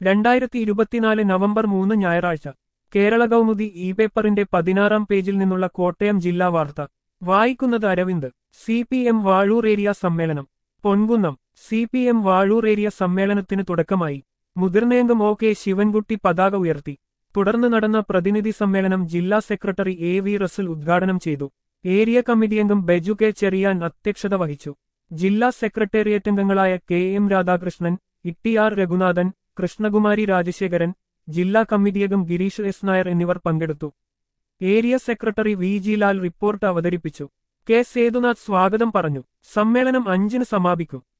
രണ്ടായിരത്തി ഇരുപത്തിനാല് നവംബർ മൂന്ന് ഞായറാഴ്ച കേരള കൗമുദി ഇ പേപ്പറിന്റെ പതിനാറാം പേജിൽ നിന്നുള്ള കോട്ടയം ജില്ലാ വാർത്ത വായിക്കുന്നത് Aravind C P M Vazhoor area സമ്മേളനം Ponkunnam C P M Vazhoor area സമ്മേളനത്തിന് തുടക്കമായി മുതിർന്നയംഗം ഒ കെ ശിവൻകുട്ടി പതാക ഉയർത്തി തുടർന്ന് നടന്ന പ്രതിനിധി സമ്മേളനം ജില്ലാ സെക്രട്ടറി എ വി റസൽ ഉദ്ഘാടനം ചെയ്തു ഏരിയ കമ്മിറ്റി അംഗം ബെജു കെ ചെറിയാൻ അധ്യക്ഷത വഹിച്ചു ജില്ലാ സെക്രട്ടേറിയറ്റ് അംഗങ്ങളായ K M Radhakrishnan Itty R Raghunathan Krishnakumari Rajasekharan ജില്ലാ കമ്മിറ്റി അംഗം ഗിരീഷ് എസ് നായർ എന്നിവർ പങ്കെടുത്തു area secretary V G Lal report അവതരിപ്പിച്ചു കെ സേതുനാഥ് സ്വാഗതം പറഞ്ഞു സമ്മേളനം അഞ്ചിന് സമാപിക്കും